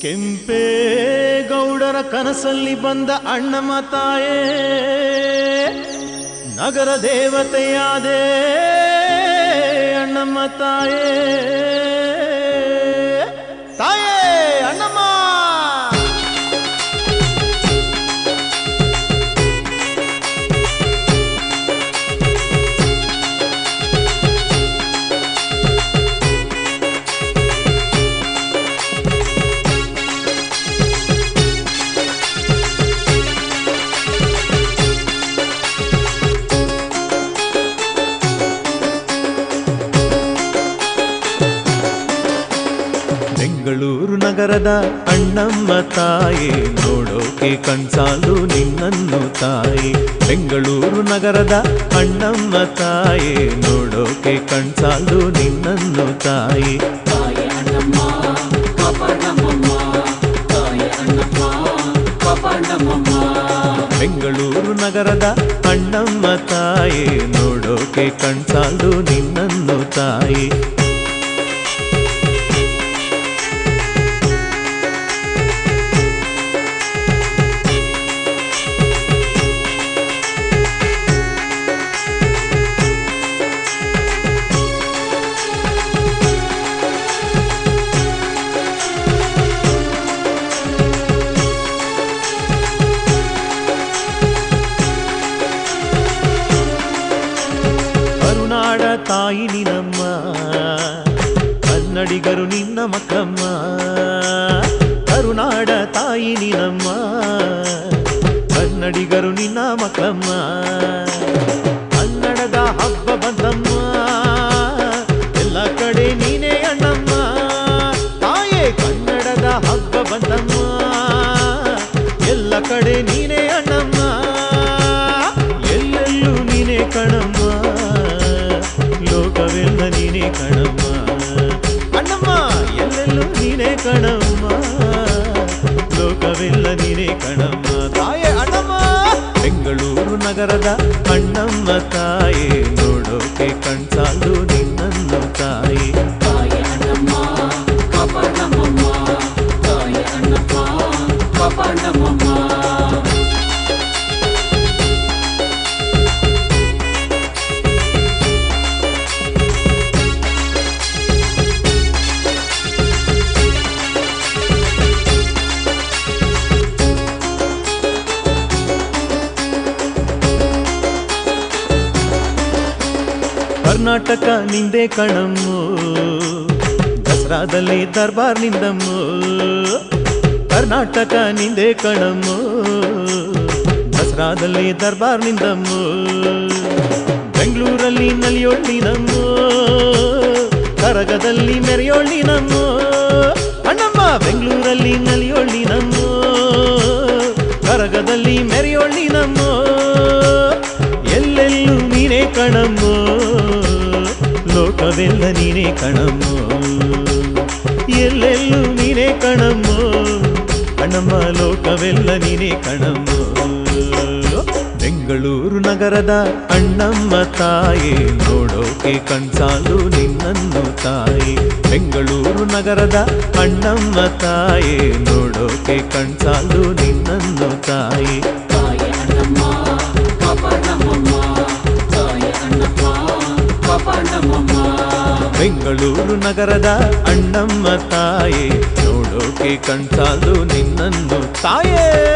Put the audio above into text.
ಕೆಂಪೇಗೌಡರ ಕನಸಲ್ಲಿ ಬಂದ ಅಣ್ಣಮ್ಮ ತಾಯೇ ನಗರ ದೇವತೆಯಾದೆ ಅಣ್ಣಮ್ಮ ತಾಯೇ ತಾಯೇ ಅಣ್ಣಮ್ಮ ಬೆಂಗಳೂರು ನಗರದ ಅಣ್ಣಮ್ಮ ತಾಯಿ ನೋಡೋಕೆ ಕಣ್ಸಾಲು ನಿನ್ನನ್ನು ತಾಯಿ ಬೆಂಗಳೂರು ನಗರದ ಅಣ್ಣಮ್ಮ ತಾಯಿ ನೋಡೋಕೆ ಕಣ್ಸಾಲು ನಿನ್ನನ್ನು ತಾಯಿ ತಾಯಿ ಅಣ್ಣಮ್ಮ ಕಾಪಾಡಮ್ಮಮ್ಮ ತಾಯಿ ಅಣ್ಣಮ್ಮ ಕಾಪಾಡಮ್ಮಮ್ಮ ಬೆಂಗಳೂರು ನಗರದ ಅಣ್ಣಮ್ಮ ತಾಯಿ ನೋಡೋಕೆ ಕಣ್ಸಾಲು ನಿನ್ನನ್ನು ತಾಯಿ ಕರುನಾಡ ತಾಯಿ ನಿನಮ್ಮ ಕನ್ನಡಿಗರು ನಿನ್ನ ಮಕ್ಕಳಮ್ಮ ಕರುನಾಡ ತಾಯಿ ನಿನಮ್ಮ ಕನ್ನಡಿಗರು ನಿನ್ನ ಮಕ್ಕಳಮ್ಮ ಕನ್ನಡದ ಹಬ್ಬ ಬಂದಮ್ಮ ಎಲ್ಲ ಕಡೆ ನೀನೇ ಅಣ್ಣಮ್ಮ ತಾಯೇ ಕನ್ನಡದ ಹಬ್ಬ ಬಂದಮ್ಮ ಎಲ್ಲ ಕಡೆ ನೀನೇ ಅಣ್ಣಮ್ಮ ಎಲ್ಲೆಲ್ಲೂ ನೀನೇ ಕಣಮ್ಮ ಲೋಕವೆಲ್ಲ ನೀನೇ ಕಣಮ್ಮ ಅಣ್ಣಮ್ಮ ಎಲ್ಲೆಲ್ಲೂ ನೀನೇ ಕಣಮ್ಮ ಲೋಕವೆಲ್ಲ ನೀನೇ ಕಣಮ್ಮ ತಾಯೇ ಅಣ್ಣಮ್ಮ ಬೆಂಗಳೂರು ನಗರದ ಅಣ್ಣಮ್ಮ ತಾಯಿ ನೋಡೋಕೆ ಕಣ್ಸಾಲು ನಿನ್ನನ್ನು ತಾಯಿ ತಾಯಿ ಅಣ್ಣಮ್ಮ ಕಾಪಾಡಮ್ಮಮ್ಮ ತಾಯಿ ಅಣ್ಣಮ್ಮ ಕಾಪಾಡಮ್ಮಮ್ಮ ಕರ್ನಾಟಕ ನಿಂದೆ ಕಣಮ್ಮು ದಸರಾದಲ್ಲಿ ದರ್ಬಾರ್ ನಿಂದಮ್ಮು ಕರ್ನಾಟಕ ನಿಂದೆ ಕಣಮ್ಮು ದಸರಾದಲ್ಲಿ ದರ್ಬಾರ್ ನಿಂದಮ್ಮು ಬೆಂಗಳೂರಲ್ಲಿ ನಲಿಯೊಳ್ಳಿ ನಮ್ಮು ಕರಗದಲ್ಲಿ ಮೆರೆಯೊಳ್ಳಿ ನಮ್ಮು ಅಣ್ಣಮ್ಮ ಬೆಂಗಳೂರಲ್ಲಿ ನಲಿಯೊಳ್ಳಿ ನಮ್ಮು ಕರಗದಲ್ಲಿ ಮೆರೆಯೊಳ್ಳಿ ನಮ್ಮು ಎಲ್ಲೆಲ್ಲೂ ನೀನೇ ಕಣಮ್ಮೋ ಲೋಕವೆಲ್ಲ ನೀನೇ ಕಣಮ್ಮೋ ಎಲ್ಲೆಲ್ಲೂ ನೀನೇ ಕಣಮ್ಮೋ ಕಣಮ್ಮ ಲೋಕವೆಲ್ಲ ನೀನೇ ಕಣಮ್ಮೋ ಬೆಂಗಳೂರು ನಗರದ ಅಣ್ಣಮ್ಮ ತಾಯಿ ನೋಡೋಕೆ ಕಣ್ಸಾಲು ನಿನ್ನನ್ನು ತಾಯಿ ಬೆಂಗಳೂರು ನಗರದ ಅಣ್ಣಮ್ಮ ತಾಯಿ ನೋಡೋಕೆ ಕಣ್ಸಾಲು ನಿನ್ನನ್ನು ತಾಯಿ ತಾಯಿ ಅಣ್ಣಮ್ಮ ಕಾಪಾಡಮ್ಮಮ್ಮ ತಾಯಿ ಅಣ್ಣಮ್ಮ ಕಾಪಾಡಮ್ಮಮ್ಮ ಬೆಂಗಳೂರು ನಗರದ ಅಣ್ಣಮ್ಮ ತಾಯಿ ನೋಡೋಕೆ ಕಣ್ಸಾಲು ನಿನ್ನನ್ನು ತಾಯೇ